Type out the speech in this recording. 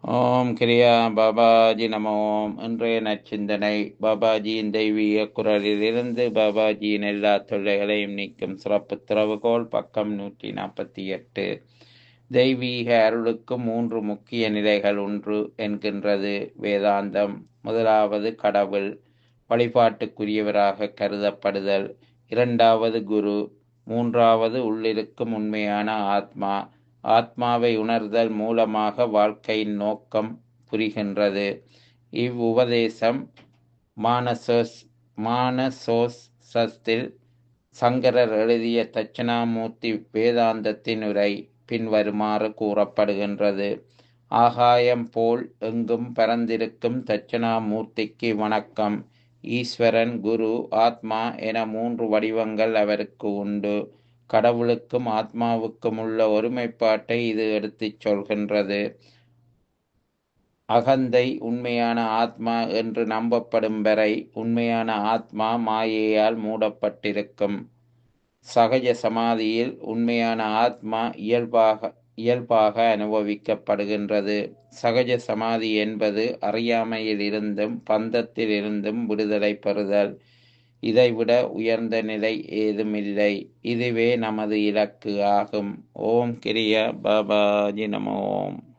ஓம் கிரியா பாபாஜி நம ஓம் இன்றைய நற்சிந்தனை பாபாஜியின் தெய்வீக குரலிலிருந்து பாபாஜியின் எல்லா தொல்லைகளையும் நீக்கும் சிறப்பு திறவுகோல் பக்கம் நூற்றி நாற்பத்தி எட்டு தெய்வீக அருளுக்கு மூன்று முக்கிய நிலைகள் ஒன்று என்கின்றது வேதாந்தம் முதலாவது கடவுள் வழிபாட்டுக்குரியவராக கருதப்படுதல் இரண்டாவது குரு மூன்றாவது உள்ளிருக்கும் உண்மையான ஆத்மா ஆத்மாவை உணர்தல் மூலமாக வாழ்க்கையின் நோக்கம் புரிகின்றது இவ்வுபதேசம் மானசோஸ் மானசோசத்தில் சங்கரர் எழுதிய தட்சிணாமூர்த்தி வேதாந்தத்தின் உரை பின்வருமாறு கூறப்படுகின்றது ஆகாயம் போல் எங்கும் பரந்திருக்கும் தட்சிணாமூர்த்திக்கு வணக்கம் ஈஸ்வரன் குரு ஆத்மா என மூன்று வடிவங்கள் அவருக்கு உண்டு கடவுளுக்கும் ஆத்மாவுக்கும் உள்ள ஒருமைப்பாட்டை இது எடுத்துச் சொல்கின்றது அகந்தை உண்மையான ஆத்மா என்று நம்பப்படும் வரை உண்மையான ஆத்மா மாயையால் மூடப்பட்டிருக்கும் சகஜ சமாதியில் உண்மையான ஆத்மா இயல்பாக இயல்பாக அனுபவிக்கப்படுகின்றது சகஜ சமாதி என்பது அறியாமையில் இருந்தும் பந்தத்தில் இருந்தும் விடுதலை பெறுதல் இதைவிட உயர்ந்த நிலை ஏதுமில்லை இதுவே நமது இலக்கு ஆகும் ஓம் கிரிய பாபாஜி நம ஓம்